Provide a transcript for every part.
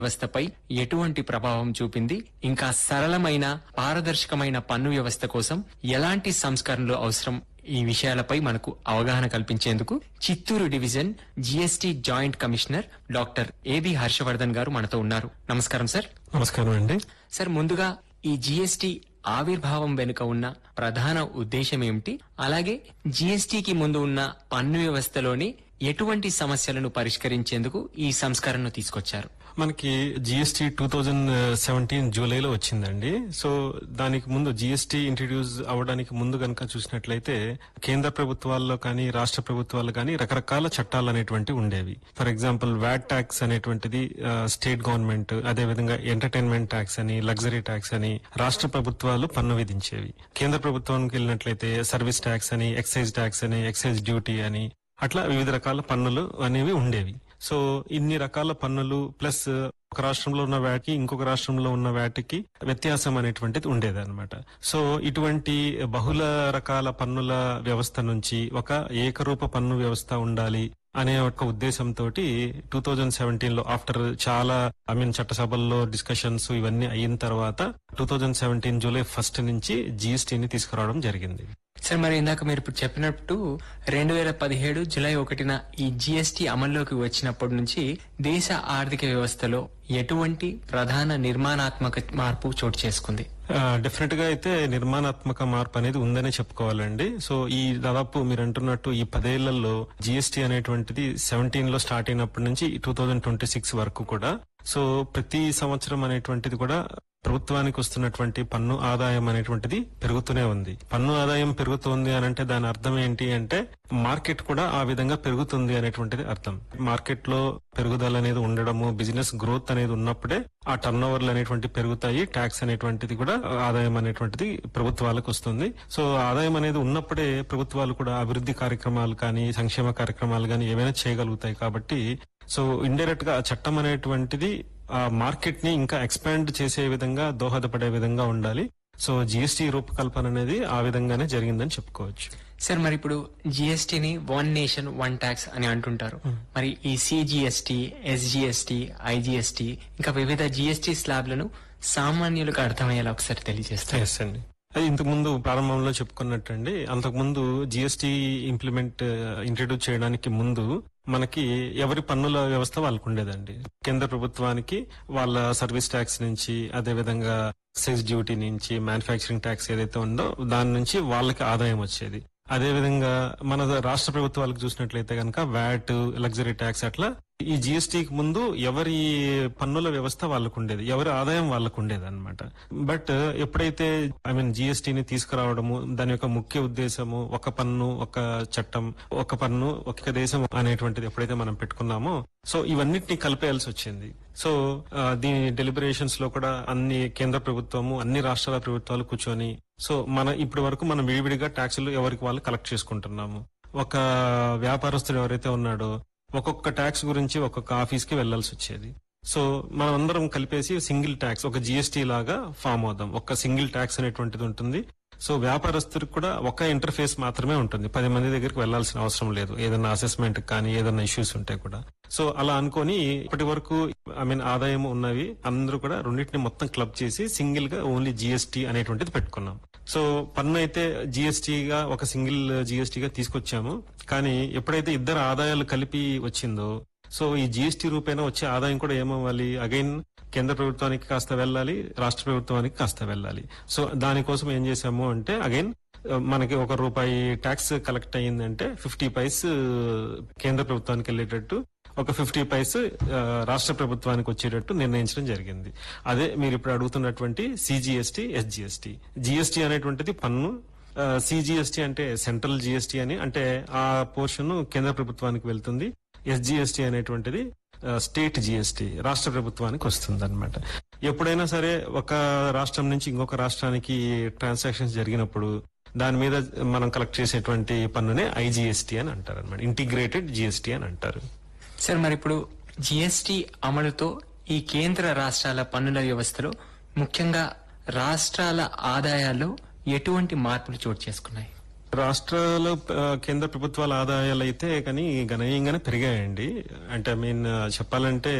వ్యవస్థపై ఎటువంటి ప్రభావం చూపింది ఇంకా సరళమైన పారదర్శకమైన పన్ను వ్యవస్థ కోసం ఎలాంటి సంస్కరణలు అవసరం ఈ విషయాలపై మనకు అవగాహన కల్పించేందుకు Chittoor division GST joint commissioner doctor A B Harshavardhan garu మనతో ఉన్నారు నమస్కారం సార్ నమస్కారం అండి సార్ ముందుగా ఈ జీఎస్టీ ఆవిర్భావం వెనుక ఉన్న ప్రధాన ఉద్దేశం ఏమిటి అలాగే జీఎస్టీకి ముందు ఉన్న పన్ను వ్యవస్థలోని ఎటువంటి సమస్యలను పరిష్కరించేందుకు ఈ సంస్కరణను తీసుకొచ్చారు మనకి జిఎస్టీ టూ థౌజండ్ సెవెంటీన్ జూలైలో వచ్చిందండి సో దానికి ముందు జిఎస్టీ ఇంట్రడ్యూస్ అవ్వడానికి ముందు కనుక చూసినట్లయితే కేంద్ర ప్రభుత్వాల్లో కానీ రాష్ట్ర ప్రభుత్వాల్లో కానీ రకరకాల చట్టాలు అనేటువంటి ఉండేవి ఫర్ ఎగ్జాంపుల్ వ్యాట్ ట్యాక్స్ అనేటువంటిది స్టేట్ గవర్నమెంట్ అదే విధంగా ఎంటర్టైన్మెంట్ ట్యాక్స్ అని లగ్జరీ ట్యాక్స్ అని రాష్ట్ర ప్రభుత్వాలు పన్ను విధించేవి కేంద్ర ప్రభుత్వానికి వెళ్ళినట్లయితే సర్వీస్ ట్యాక్స్ అని ఎక్సైజ్ ట్యాక్స్ అని ఎక్సైజ్ డ్యూటీ అని అట్లా వివిధ రకాల పన్నులు అనేవి ఉండేవి సో ఇన్ని రకాల పన్నులు ప్లస్ ఒక రాష్ట్రంలో ఉన్న వాటికి ఇంకొక రాష్ట్రంలో ఉన్న వాటికి వ్యత్యాసం అనేటువంటిది ఉండేది అనమాట సో ఇటువంటి బహుళ రకాల పన్నుల వ్యవస్థ నుంచి ఒక ఏకరూప పన్ను వ్యవస్థ ఉండాలి అనే ఒక ఉద్దేశంతో టూ థౌజండ్ సెవెంటీన్ లో ఆఫ్టర్ చాలా ఐ మీన్ చట్టసభల్లో డిస్కషన్స్ ఇవన్నీ అయిన తర్వాత two thousand seventeen July first నుంచి జీఎస్టీని తీసుకురావడం జరిగింది సార్ మరి ఇందాక మీరు ఇప్పుడు చెప్పినట్టు రెండు వేల పదిహేడు జులై ఒకటిన ఈ జీఎస్టీ అమల్లోకి వచ్చినప్పటి నుంచి దేశ ఆర్థిక వ్యవస్థలో ఎటువంటి ప్రధాన నిర్మాణాత్మక మార్పు చోటు చేసుకుంది డెఫినెట్ గా అయితే నిర్మాణాత్మక మార్పు అనేది ఉందనే చెప్పుకోవాలండి సో ఈ దాదాపు మీరు అంటున్నట్టు ఈ పదేళ్లలో జిఎస్టీ అనేటువంటిది సెవెంటీన్ లో స్టార్ట్ అయినప్పటి నుంచి టూ థౌజండ్ ట్వంటీ సిక్స్ వరకు కూడా సో ప్రతి సంవత్సరం అనేటువంటిది కూడా ప్రభుత్వానికి వస్తున్నటువంటి పన్ను ఆదాయం అనేటువంటిది పెరుగుతూనే ఉంది పన్ను ఆదాయం పెరుగుతుంది అని అంటే దాని అర్థం ఏంటి అంటే మార్కెట్ కూడా ఆ విధంగా పెరుగుతుంది అనేటువంటిది అర్థం మార్కెట్ లో పెరుగుదల అనేది ఉండడము బిజినెస్ గ్రోత్ అనేది ఉన్నప్పుడే ఆ టర్న్ ఓవర్లు అనేటువంటి పెరుగుతాయి ట్యాక్స్ అనేటువంటిది కూడా ఆదాయం అనేటువంటిది ప్రభుత్వాలకు వస్తుంది సో ఆదాయం అనేది ఉన్నప్పుడే ప్రభుత్వాలు కూడా అభివృద్ధి కార్యక్రమాలు కానీ సంక్షేమ కార్యక్రమాలు కానీ ఏవైనా చేయగలుగుతాయి కాబట్టి సో ఇండైరెక్ట్ గా ఆ చట్టం అనేటువంటిది ఆ మార్కెట్ ని ఇంకా ఎక్స్పాండ్ చేసే విధంగా దోహదపడే విధంగా ఉండాలి సో జిఎస్టీ రూపకల్పన అనేది ఆ విధంగానే జరిగిందని చెప్పుకోవచ్చు సార్ మరి ఇప్పుడు జిఎస్టీని వన్ నేషన్ వన్ ట్యాక్స్ అని అంటుంటారు మరి ఈ సిజిఎస్టి ఎస్జిఎస్టి ఐజిఎస్టి ఇంకా వివిధ జిఎస్టి స్లాబ్లను సామాన్యులకు అర్థమయ్యేలా ఒకసారి తెలియజేస్తారు ఎస్ అండి అది ఇంతకు ముందు ప్రారంభంలో చెప్పుకున్నట్టండి అంతకు ముందు జిఎస్టీ ఇంప్లిమెంట్ ఇంట్రడ్యూస్ చేయడానికి ముందు మనకి ఎవరి పన్నుల వ్యవస్థ వాళ్ళకు ఉండేదండి కేంద్ర ప్రభుత్వానికి వాళ్ళ సర్వీస్ ట్యాక్స్ నుంచి అదే విధంగా ఎక్సైజ్ డ్యూటీ నుంచి మ్యానుఫ్యాక్చరింగ్ ట్యాక్స్ ఏదైతే ఉందో దాని నుంచి వాళ్ళకి ఆదాయం వచ్చేది అదే విధంగా మన రాష్ట్ర ప్రభుత్వాలకు చూసినట్లయితే కనుక వ్యాట్ లగ్జరీ ట్యాక్స్ అట్లా ఈ జిఎస్టీకి ముందు ఎవరి పన్నుల వ్యవస్థ వాళ్ళకు ఉండేది ఎవరి ఆదాయం వాళ్ళకు ఉండేది అనమాట బట్ ఎప్పుడైతే ఐ మీన్ జిఎస్టీని తీసుకురావడము దాని యొక్క ముఖ్య ఉద్దేశము ఒక పన్ను ఒక చట్టం ఒక పన్ను ఒక దేశం అనేటువంటిది ఎప్పుడైతే మనం పెట్టుకున్నామో సో ఇవన్నిటిని కలిపేయాల్సి వచ్చింది సో ఆ, దీని డెలిబరేషన్స్ లో కూడా అన్ని కేంద్ర ప్రభుత్వము అన్ని రాష్ట్రాల ప్రభుత్వాలు కూర్చొని సో మన ఇప్పటి వరకు మనం విడివిడిగా ట్యాక్సులు ఎవరికి వాళ్ళు కలెక్ట్ చేసుకుంటున్నాము ఒక వ్యాపారస్తుడు ఎవరైతే ఉన్నాడో ఒక్కొక్క ట్యాక్స్ గురించి ఒక్కొక్క ఆఫీస్ కి వెళ్లాల్సి వచ్చేది సో మనం అందరం కలిపేసి సింగిల్ ట్యాక్స్ ఒక జిఎస్టీ లాగా ఫామ్ అవుదాం ఒక సింగిల్ ట్యాక్స్ అనేటువంటిది ఉంటుంది సో వ్యాపారస్తుడికి కూడా ఒక ఇంటర్ఫేస్ మాత్రమే ఉంటుంది పది మంది దగ్గరికి వెళ్లాల్సిన అవసరం లేదు ఏదైనా అసెస్మెంట్ కానీ ఏదైనా ఇష్యూస్ ఉంటే కూడా సో అలా అనుకొని ఇప్పటి వరకు ఐ మీన్ ఆదాయం ఉన్నవి అందరూ కూడా రెండింటిని మొత్తం క్లబ్ చేసి సింగిల్ గా ఓన్లీ జిఎస్టీ అనేటువంటిది పెట్టుకున్నాం సో పన్ను అయితే జిఎస్టీగా ఒక సింగిల్ జిఎస్టీగా తీసుకొచ్చాము కానీ ఎప్పుడైతే ఇద్దరు ఆదాయాలు కలిపి వచ్చిందో సో ఈ జిఎస్టీ రూపేణా వచ్చే ఆదాయం కూడా ఏమవ్వాలి అగైన్ కేంద్ర ప్రభుత్వానికి కాస్త వెళ్ళాలి రాష్ట్ర ప్రభుత్వానికి కాస్త వెళ్ళాలి సో దానికోసం ఏం చేశాము అంటే అగైన్ మనకి ఒక రూపాయి ట్యాక్స్ కలెక్ట్ అయ్యిందంటే ఫిఫ్టీ పైస్ కేంద్ర ప్రభుత్వానికి వెళ్ళేటట్టు ఒక ఫిఫ్టీ పైస్ ఆ, రాష్ట్ర ప్రభుత్వానికి వచ్చేటట్టు నిర్ణయించడం జరిగింది అదే మీరు ఇప్పుడు అడుగుతున్నటువంటి సిజిఎస్టీ ఎస్జిఎస్టీ జిఎస్టీ అనేటువంటిది పన్ను సిజిఎస్టీ అంటే సెంట్రల్ జిఎస్టీ అని అంటే ఆ పోర్షన్ కేంద్ర ప్రభుత్వానికి వెళ్తుంది ఎస్జిఎస్టీ అనేటువంటిది ఆ, స్టేట్ జిఎస్టీ రాష్ట్ర ప్రభుత్వానికి వస్తుంది అనమాట ఎప్పుడైనా సరే ఒక రాష్ట్రం నుంచి ఇంకొక రాష్ట్రానికి ట్రాన్సాక్షన్స్ జరిగినప్పుడు దాని మీద మనం కలెక్ట్ చేసేటువంటి పన్నునే ఐజిఎస్టీ అని అంటారు అనమాట ఇంటిగ్రేటెడ్ జిఎస్టీ అని అంటారు సార్ మరి ఇప్పుడు జిఎస్టి అమలుతో ఈ కేంద్ర రాష్ట్రాల పన్నుల వ్యవస్థలో ముఖ్యంగా రాష్ట్రాల ఆదాయాల్లో ఎటువంటి మార్పులు చోటు చేసుకున్నాయి రాష్ట్రాల ఆ, కేంద్ర ప్రభుత్వాల ఆదాయాలు అయితే కానీ గణనీయంగానే పెరిగాయండి అంటే ఐ మీన్ చెప్పాలంటే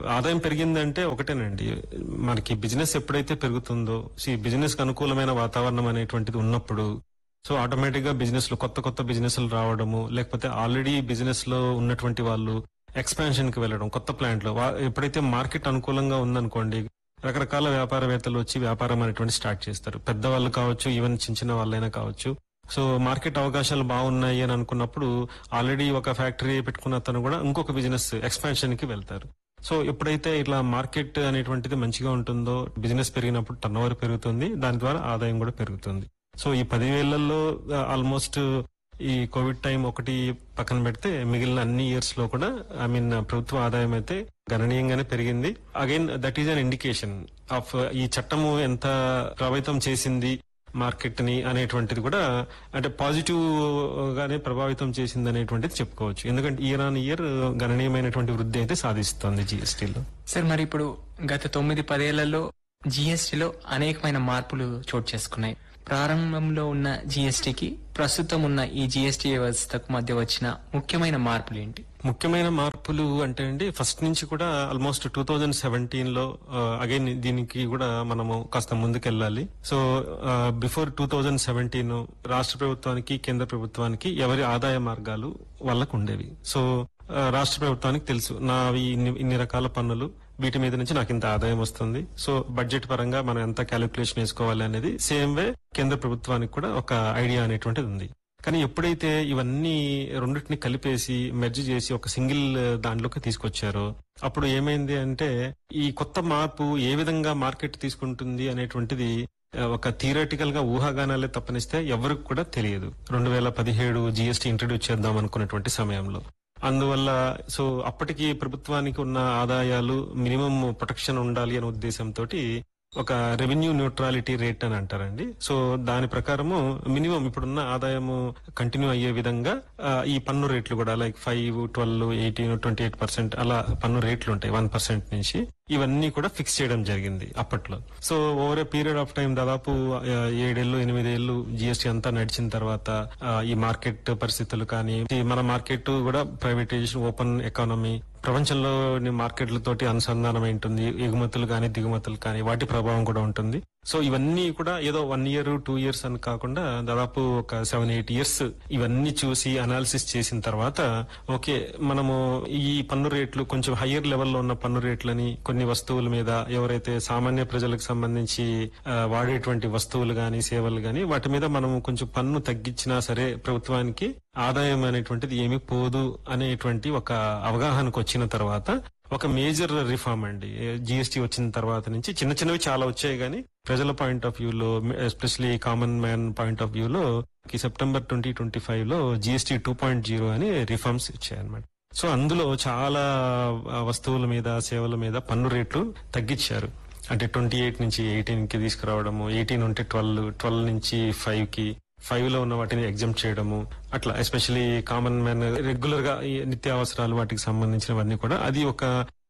ఆదాయం పెరిగిందంటే ఒకటేనండి మనకి బిజినెస్ ఎప్పుడైతే పెరుగుతుందో ఈ బిజినెస్ కు అనుకూలమైన వాతావరణం అనేటువంటిది ఉన్నప్పుడు సో ఆటోమేటిక్ గా బిజినెస్ లో కొత్త కొత్త బిజినెస్లు రావడము లేకపోతే ఆల్రెడీ బిజినెస్ లో ఉన్నటువంటి వాళ్ళు ఎక్స్పాన్షన్ కి వెళ్ళడం కొత్త ప్లాంట్ లో వా- ఎప్పుడైతే మార్కెట్ అనుకూలంగా ఉందనుకోండి రకరకాల వ్యాపారవేత్తలు వచ్చి వ్యాపారం అనేటువంటి స్టార్ట్ చేస్తారు పెద్దవాళ్ళు కావచ్చు ఈవెన్ చిన్న చిన్న వాళ్ళైనా కావచ్చు సో మార్కెట్ అవకాశాలు బాగున్నాయి అని అనుకున్నప్పుడు ఆల్రెడీ ఒక ఫ్యాక్టరీ పెట్టుకున్న అతను కూడా ఇంకొక బిజినెస్ ఎక్స్పాన్షన్ కి వెళ్తారు సో ఎప్పుడైతే ఇట్లా మార్కెట్ అనేటువంటిది మంచిగా ఉంటుందో బిజినెస్ పెరిగినప్పుడు టర్న్ ఓవర్ పెరుగుతుంది దాని ద్వారా ఆదాయం కూడా పెరుగుతుంది సో ఈ పదివేలలో ఆల్మోస్ట్ ఈ కోవిడ్ టైం ఒకటి పక్కన పెడితే మిగిలిన అన్ని ఇయర్స్ లో కూడా ఐ మీన్ ప్రభుత్వ ఆదాయం అయితే గణనీయంగానే పెరిగింది again that is an indication of ఈ చట్టము ఎంత ప్రభావితం చేసింది మార్కెట్ ని అనేటువంటిది కూడా అంటే పాజిటివ్ గానే ప్రభావితం చేసింది అనేటువంటిది చెప్పుకోవచ్చు ఎందుకంటే ఇయర్ ఆన్ ఇయర్ గణనీయమైనటువంటి వృద్ధి అయితే సాధిస్తోంది జిఎస్టీలో సార్ మరి ఇప్పుడు గత తొమ్మిది పదేళ్లలో జీఎస్టీలో అనేకమైన మార్పులు చోటు చేసుకున్నాయి ప్రారంభంలో ఉన్న జీఎస్టీకి ప్రస్తుతం ఉన్న ఈ జీఎస్టీ వ్యవస్థకు మధ్య వచ్చిన ముఖ్యమైన మార్పులు ఏంటి ముఖ్యమైన మార్పులు అంటే అండి ఫస్ట్ నుంచి కూడా ఆల్మోస్ట్ టూ థౌజండ్ సెవెంటీన్ లో అగైన్ దీనికి కూడా మనము కాస్త ముందుకెళ్ళాలి so before two thousand seventeen రాష్ట్ర ప్రభుత్వానికి కేంద్ర ప్రభుత్వానికి ఎవరి ఆదాయ మార్గాలు వాళ్ళకు ఉండేవి సో ఆ, రాష్ట్ర ప్రభుత్వానికి తెలుసు నావి ఇన్ని ఇన్ని రకాల పన్నులు వీటి మీద నుంచి నాకు ఇంత ఆదాయం వస్తుంది సో బడ్జెట్ పరంగా మనం ఎంత క్యాలిక్యులేషన్ వేసుకోవాలి అనేది సేమ్ వే కేంద్ర ప్రభుత్వానికి కూడా ఒక ఐడియా అనేటువంటిది ఉంది కానీ ఎప్పుడైతే ఇవన్నీ రెండింటిని కలిపేసి మెర్జ్ చేసి ఒక సింగిల్ దాంట్లోకి తీసుకొచ్చారో అప్పుడు ఏమైంది అంటే ఈ కొత్త మార్పు ఏ విధంగా మార్కెట్ తీసుకుంటుంది అనేటువంటిది ఆ, ఒక థియరటికల్ గా ఊహాగానాలే తప్పనిస్తే ఎవరికి కూడా తెలియదు రెండు వేల పదిహేడు జిఎస్టీ ఇంట్రడ్యూస్ చేద్దాం అనుకున్నటువంటి సమయంలో అందువల్ల సో అప్పటికి ప్రభుత్వానికి ఉన్న ఆదాయాలు మినిమం ప్రొటెక్షన్ ఉండాలి అనే ఉద్దేశంతో ఒక రెవెన్యూ న్యూట్రాలిటీ రేట్ అని అంటారండి సో దాని ప్రకారము మినిమం ఇప్పుడున్న ఆదాయము కంటిన్యూ అయ్యే విధంగా ఆ, ఈ పన్ను రేట్లు కూడా like five twelve eighteen twenty eight percent అలా పన్ను రేట్లు ఉంటాయి వన్ పర్సెంట్ నుంచి ఇవన్నీ కూడా ఫిక్స్ చేయడం జరిగింది అప్పట్లో so over a period of time దాదాపు ఆ, ఏడేళ్లు ఎనిమిదేళ్లు జిఎస్టీ అంతా నడిచిన తర్వాత ఆ, ఈ మార్కెట్ పరిస్థితులు కానీ ఈ మన మార్కెట్ కూడా ప్రైవేటైజేషన్ ఓపెన్ ఎకానమీ ప్రపంచంలో మార్కెట్లతోటి అనుసంధానం ఉంటుంది ఎగుమతులు కానీ దిగుమతులు కానీ వాటి ప్రభావం కూడా ఉంటుంది సో ఇవన్నీ కూడా ఏదో వన్ ఇయర్ టూ ఇయర్స్ అని కాకుండా దాదాపు ఒక సెవెన్ ఎయిట్ ఇయర్స్ ఇవన్నీ చూసి అనాలిసిస్ చేసిన తర్వాత ఓకే మనము ఈ పన్ను రేట్లు కొంచెం హయ్యర్ లెవెల్లో ఉన్న పన్ను రేట్లని కొన్ని వస్తువుల మీద ఎవరైతే సామాన్య ప్రజలకు సంబంధించి ఆ, వాడేటువంటి వస్తువులు గాని సేవలు గాని వాటి మీద మనం కొంచెం పన్ను తగ్గించినా సరే ప్రభుత్వానికి ఆదాయం అనేటువంటిది ఏమీ పోదు అనేటువంటి ఒక అవగాహనకు వచ్చిన తర్వాత ఒక మేజర్ రిఫార్మ్ అండి జిఎస్టీ వచ్చిన తర్వాత నుంచి చిన్న చిన్నవి చాలా వచ్చాయి కానీ ప్రజల పాయింట్ ఆఫ్ వ్యూలో especially common man point of వ్యూలో ఈ సెప్టెంబర్ ట్వంటీ ట్వంటీ ఫైవ్ లో జిఎస్టీ టూ పాయింట్ జీరో అని రిఫార్మ్స్ ఇచ్చాయన్నమాట సో అందులో చాలా ఆ, వస్తువుల మీద సేవల మీద పన్ను రేట్లు తగ్గించారు అంటే ట్వంటీ ఎయిట్ నుంచి ఎయిటీన్ కి తీసుకురావడము ఎయిటీన్ ఉంటే ట్వెల్వ్ ట్వెల్వ్ నుంచి ఫైవ్ కి ఫైవ్ లో ఉన్న వాటిని ఎగ్జామ్ చేయడము అట్లా ఎస్పెషలీ కామన్ మ్యాన్ రెగ్యులర్ గా ఈ నిత్యావసరాలు వాటికి సంబంధించినవన్నీ కూడా అది ఒక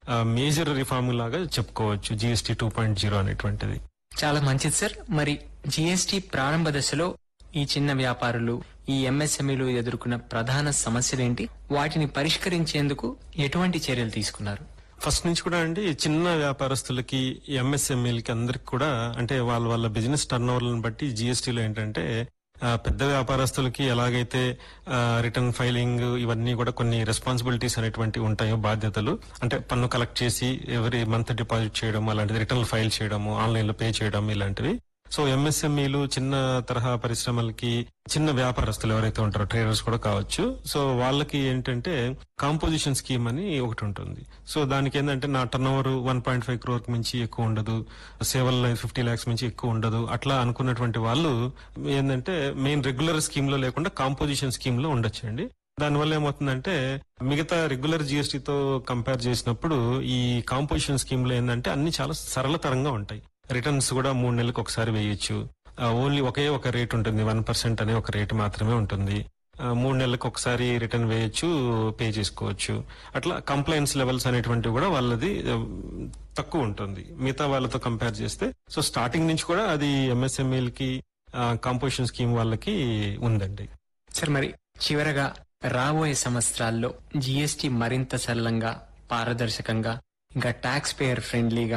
మేజర్ రిఫార్మ్ లాగా చెప్పుకోవచ్చు జిఎస్టీ టూ పాయింట్ జీరో అనేటువంటిది చాలా మంచిది సార్ మరి జీఎస్టీ ప్రారంభ దశలో ఈ చిన్న వ్యాపారులు ఈ ఎంఎస్ఎంఈలు ఎదుర్కొన్న ప్రధాన సమస్యలేంటి వాటిని పరిష్కరించేందుకు ఎటువంటి చర్యలు తీసుకున్నారు ఫస్ట్ నుంచి కూడా అండి చిన్న వ్యాపారస్తులకి ఎంఎస్ఎంఈలకి అందరికి కూడా అంటే వాళ్ళ వాళ్ళ బిజినెస్ టర్న్ ఓవర్లను బట్టి జిఎస్టీలో ఏంటంటే ఆ, పెద్ద వ్యాపారస్తులకి ఎలాగైతే రిటర్న్ ఫైలింగ్ ఇవన్నీ కూడా కొన్ని రెస్పాన్సిబిలిటీస్ అనేటువంటి ఉంటాయో బాధ్యతలు అంటే పన్ను కలెక్ట్ చేసి ఎవరి మంత్ డిపాజిట్ చేయడం అలాంటిది రిటర్న్ ఫైల్ చేయడము ఆన్లైన్ లో పే చేయడం ఇలాంటివి సో ఎంఎస్ఎంఈలు చిన్న తరహా పరిశ్రమలకి చిన్న వ్యాపారస్తులు ఎవరైతే ఉంటారో ట్రేడర్స్ కూడా కావచ్చు సో వాళ్ళకి ఏంటంటే కాంపోజిషన్ స్కీమ్ అని ఒకటి ఉంటుంది సో దానికి ఏంటంటే నా turnover one point five crore మించి ఎక్కువ ఉండదు సేవల్లో ఫిఫ్టీ లాక్స్ మించి ఎక్కువ ఉండదు అట్లా అనుకున్నటువంటి వాళ్ళు ఏంటంటే మెయిన్ రెగ్యులర్ స్కీమ్ లో లేకుండా కాంపోజిషన్ స్కీమ్ లో ఉండొచ్చండి దానివల్ల ఏమవుతుందంటే మిగతా రెగ్యులర్ జిఎస్టీతో కంపేర్ చేసినప్పుడు ఈ కాంపోజిషన్ స్కీమ్ లో ఏంటంటే అన్ని చాలా సరళతరంగా ఉంటాయి రిటర్న్స్ కూడా మూడు నెలలకు ఒకసారి వేయొచ్చు ఓన్లీ ఒకే ఒక రేట్ ఉంటుంది వన్ పర్సెంట్ అనే ఒక రేట్ మాత్రమే ఉంటుంది ఆ, మూడు నెలలకు ఒకసారి రిటర్న్ వేయొచ్చు పే చేసుకోవచ్చు అట్లా కంప్లైన్స్ లెవెల్స్ అనేటువంటివి కూడా వాళ్ళది ఆ, తక్కువ ఉంటుంది మిగతా వాళ్ళతో కంపేర్ చేస్తే సో స్టార్టింగ్ నుంచి కూడా అది ఎంఎస్ఎంఈలకి కాంపోజిషన్ స్కీమ్ వాళ్ళకి ఉందండి సార్ మరి చివరగా రాబోయే సంవత్సరాల్లో జీఎస్టీ మరింత సరళంగా పారదర్శకంగా ఇంకా ట్యాక్స్ పేయర్ ఫ్రెండ్లీగా